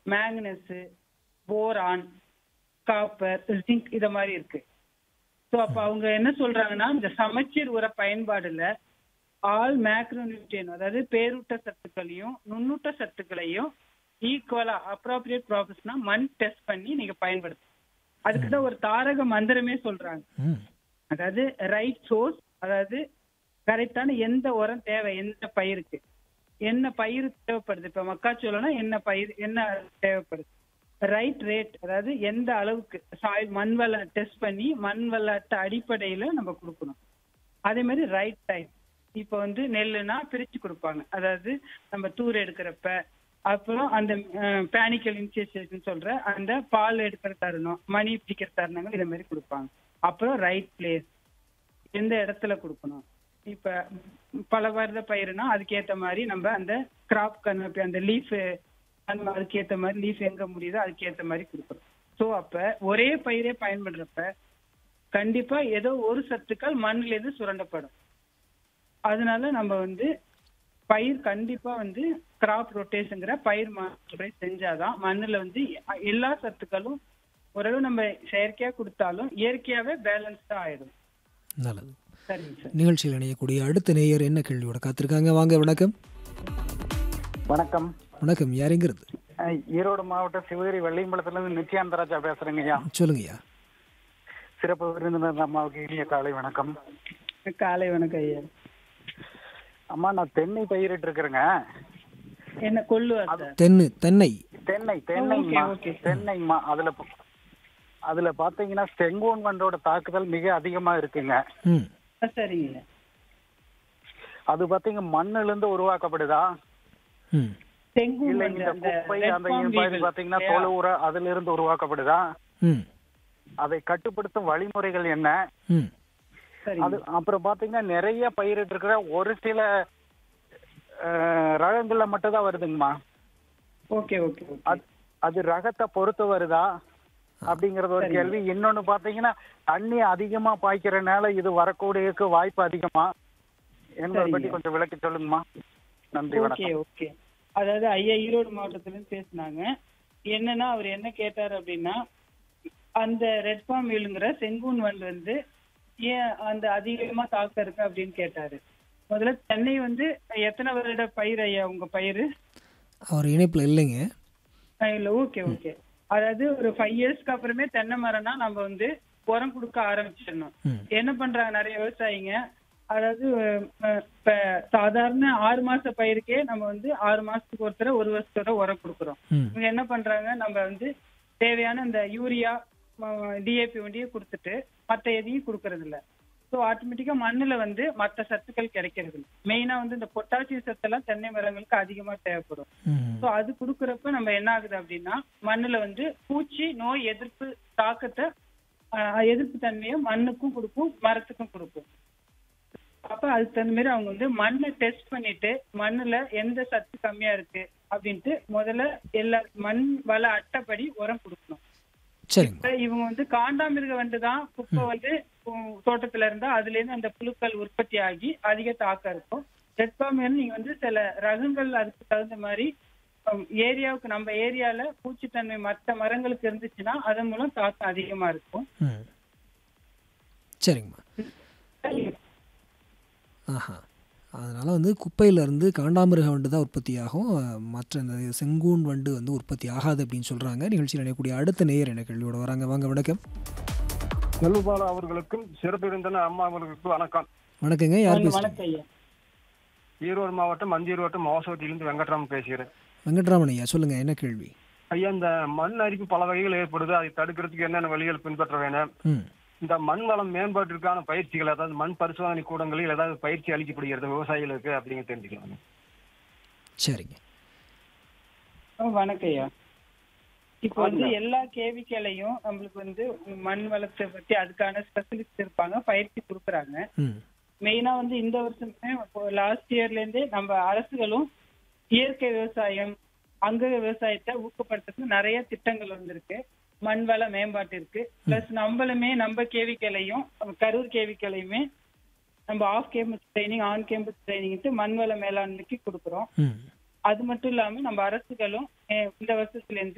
Manganese boron copper zinc இத மாதிரி இருக்கு ஸோ அப்ப அவங்க என்ன சொல்றாங்கன்னா இந்த சமச்சீர் உர பயன்பாடுல ஆல் மேக்ரோநியூட்ரியன் அதாவது பேரூட்ட சத்துக்களையும் நுண்ணூட்ட சத்துக்களையும் ஈக்குவலா அப்ராப்ரியேட் ப்ராசஸ்னா மண் டெஸ்ட் பண்ணி நீங்க பயன்படுத்தணும் அதுக்கு தான் ஒரு தாரக மந்திரமே சொல்றாங்க ம் அதாவது ரைட் சோர்ஸ் அதாவது கரெக்டான எந்த உரம் தேவை எந்த பயிருக்கு என்ன பயிர் தேவைப்படுது இப்ப மக்காச்சோளம்னா என்ன பயிர் என்ன தேவைப்படுது ரைட் ரேட் அதாவது எந்த அளவுக்கு சாயில் மண் வள டெஸ்ட் பண்ணி மண் வளத்த அடிப்படையில நம்ம கொடுக்கணும் அதே மாதிரி ரைட் டைம் இப்ப வந்து நெல்லுனா பிரிச்சு கொடுப்பாங்க அதாவது நம்ம தூர் எடுக்கிறப்ப அப்புறம் அந்த பேனிக்கல் இன்சியேஷன் சொல்ற அந்த பால் எடுக்கிற தருணம் மணி பிடிக்கிற தருணங்கள் இதை மாதிரி கொடுப்பாங்க அப்புறம் ரைட் பிளேஸ் எந்த இடத்துல கொடுக்கணும் இப்ப பல வருட பயிருனா அதுக்கேத்த மாதிரி நம்ம அந்த கிராப் கண்ணப்பி அந்த லீஃப் அந்த அதுக்கேத்த மாதிரி லீஃப் எங்க முடியுதோ அதுக்கேத்த மாதிரி கொடுக்கணும் சோ அப்ப ஒரே பயிரே பயன்படுறப்ப கண்டிப்பா ஏதோ ஒரு சத்துக்கள் மண்ணில இருந்து சுரண்டப்படும் அதனால நம்ம வந்து பயிர் கண்டிப்பா வந்து கிராப் ரொட்டேஷன்ங்கிற பயிர் மாற்றை செஞ்சாதான் மண்ணுல வந்து எல்லா சத்துக்களும் ஓரளவு நம்ம செயற்கையா கொடுத்தாலும் இயற்கையாவே பேலன்ஸ்டா ஆயிடும் நல்லது சரிங்க சார் நிகழ்ச்சியில் இணையக்கூடிய அடுத்த நேயர் என்ன கேள்வியோட காத்திருக்காங்க வாங்க வணக்கம் வணக்கம் வணக்கம் யாருங்கிறது அஹ் ஈரோடு மாவட்டம் சிவகிரி வெள்ளியம்பலத்துல இருந்து நித்யானந்தராஜா பேசுறேங்க ஐயா சொல்லுங்கய்யா சிறப்பு விருந்தினர் அம்மாவுக்கு இனிய காலை வணக்கம் காலை வணக்கம் ஐயா அம்மா நான் தென்னை பயிரிட்டு இருக்கிறேங்க என்ன கொள்ளுவா சார் தென்னு தென்னை தென்னை தென்னைங்கம்மா okay. தென்னைங்கம்மா அதுல ப- அதுல பாத்தீங்கன்னா செங்கோன் வண்டோட தாக்குதல் மிக அதிகமா இருக்குங்க ம் சரிங்க அது பாத்தீங்க மண்ணுல இருந்து உருவாக்கப்படுதா ம் செங்கும் இல்ல வந்து இந்த அந்த குப்பை red அந்த palm இது beetle பாத்தீங்கன்னா இல்லையா? தொழு உர அதுல இருந்து உருவாக்கப்படுதா ம் அதை கட்டுப்படுத்தும் வழிமுறைகள் என்ன ம் சரிங்க அது அப்புறம் பாத்தீங்கன்னா நிறைய பயிரிட்டு இருக்கிற ஒரு சில அஹ், ரகங்கள்ல மட்டும் தான் வருதுங்கம்மா ஓகே ஓகே ஓகே அது அது ரகத்தை பொறுத்து வருதா அப்படிங்கறது ஒரு கேள்வி இன்னொன்னு பாத்தீங்கன்னா தண்ணி அதிகமா பாய்க்கிறனால இது வரக்கூடியக்கு வாய்ப்பு அதிகமா என்பதை பத்தி கொஞ்சம் விளக்கி சொல்லுங்கம்மா நன்றி ஓகே வணக்கம் ஓகே அதாவது ஐயா ஈரோடு மாவட்டத்துல இருந்து பேசினாங்க என்னன்னா அவர் என்ன கேட்டார் அப்படின்னா அந்த ரெட் பாம் வீலுங்கிற செங்கூன் வண்டு வந்து ஏன் அந்த அதிகமா தாக்கம் இருக்கு அப்படின்னு கேட்டாரு முதல்ல தென்னை வந்து எத்தனை வருட பயிர் ஐயா உங்க பயிர் அவர் இணைப்பில் இல்லைங்க இல்ல ஓகே ஓகே அதாவது ஒரு ஃபைவ் இயர்ஸ்க்கு அப்புறமே தென்னை மரம்னா நம்ம வந்து உரம் கொடுக்க ஆரம்பிச்சிடணும் ம் என்ன பண்றாங்க நிறைய விவசாயிங்க அதாவது அஹ், இப்ப சாதாரண ஆறு மாச பயிருக்கே நம்ம வந்து ஆறு மாசத்துக்கு ஒரு தடவை ஒரு வருஷத்தோட உரம் கொடுக்குறோம் ம் இவங்க என்ன பண்றாங்க நம்ம வந்து தேவையான இந்த யூரியா டிஏபி வண்டியை கொடுத்துட்டு மத்த எதையும் கொடுக்கறது இல்ல ஸோ ஆட்டோமேட்டிக்கா மண்ணுல வந்து மத்த சத்துக்கள் கிடைக்கிறது இல்லை மெயினா வந்து இந்த பொட்டாசியம் சத்தெல்லாம் தென்னை மரங்களுக்கு அதிகமா தேவைப்படும் ம் ஸோ அது கொடுக்கறப்ப நம்ம என்ன ஆகுது அப்படின்னா மண்ணுல வந்து பூச்சி நோய் எதிர்ப்பு தாக்கத்தை ஆஹ், எதிர்ப்பு தன்மையை மண்ணுக்கும் கொடுக்கும் மரத்துக்கும் கொடுக்கும் அப்ப அதுக்கு தகுந்த மாதிரி அவங்க வந்து மண்ணை டெஸ்ட் பண்ணிட்டு மண்ணுல எந்த சத்து கம்மியா இருக்கு அப்படின்ட்டு முதல்ல எல்லா மண் வள அட்டைப்படி உரம் கொடுக்கணும் சரிங்க இப்ப இவங்க வந்து காண்டாமிருக வந்து தான் குப்பை வந்து உம், தோட்டத்துல இருந்தா அதுல இருந்து அந்த புழுக்கள் உற்பத்தி ஆகி அதிக தாக்கம் இருக்கும் ரெட் பாம் நீங்க வந்து சில ரகங்கள் அதுக்கு தகுந்த மாதிரி உம், ஏரியாவுக்கு நம்ம ஏரியால பூச்சித்தன்மை மற்ற மரங்களுக்கு இருந்துச்சுன்னா அதன் மூலம் தாக்கம் அதிகமா இருக்கும் ம் சரிங்கம்மா ஆஹா அதனால் வந்து குப்பையிலேருந்து காண்டாமிருக வண்டு தான் உற்பத்தி ஆகும் அஹ், மற்ற இந்த செங்கூன் வண்டு வந்து உற்பத்தி ஆகாது அப்படின்னு சொல்கிறாங்க நிகழ்ச்சியில் இணையக்கூடிய அடுத்த நேயர் என்ன கேள்வியோட வராங்க வாங்க வணக்கம் செல்வபாலா அவர்களுக்கும் சிறப்பு விருந்தினர் அம்மா அவர்களுக்கும் வணக்கம் வணக்கங்க யார் வணக்கம் பேசுகிறீங்க வணக்கம் ஐயா ஈரோடு மாவட்டம் மஞ்சூர் வட்டம் மோசவத்திலிருந்து வெங்கட்ராமன் பேசுகிறேன் வெங்கட்ராமன் ஐயா சொல்லுங்கள் என்ன கேள்வி ஐயா இந்த மண் அரிப்பு பல வகைகள் ஏற்படுது அதை தடுக்கிறதுக்கு என்னென்ன வழிகள் பின்பற்ற வேணும் ம் இந்த மண் வளம் மேம்பாட்டிற்கான பயிற்சிகள் அதாவது மண் பரிசோதனை கூடங்களில் ஏதாவது பயிற்சி அளிக்கப்படுகிறது விவசாயிகளுக்கு அப்படிங்க தெரிஞ்சுக்கலாம் சரிங்க ஆ, வணக்கம் ஐயா இப்போ வந்து எல்லா கேவிக்களையும் நம்மளுக்கு வந்து மண் வளத்தை பத்தி அதுக்கான ஸ்பெஷலிஸ்ட் இருப்பாங்க பயிற்சி கொடுக்குறாங்க ம் மெயினா வந்து இந்த வருஷமே லாஸ்ட் இயர்ல இருந்தே நம்ம அரசுகளும் இயற்கை விவசாயம் அங்க விவசாயத்தை ஊக்கப்படுத்துறதுக்கு நிறைய திட்டங்கள் வந்திருக்கு மண் வள மேம்பாட்டிற்கு பிளஸ் நம்மளுமே நம்ம கேவிக்கலையும் கரூர் கேவிக்கலையுமே நம்ம off campus training on campus ட்ரைனிங்ட்டு மண் வள மேலாண்மைக்கு கொடுக்குறோம் ம் அது மட்டும் இல்லாம நம்ம அரசுகளும் அஹ் இந்த வருஷத்துல இருந்து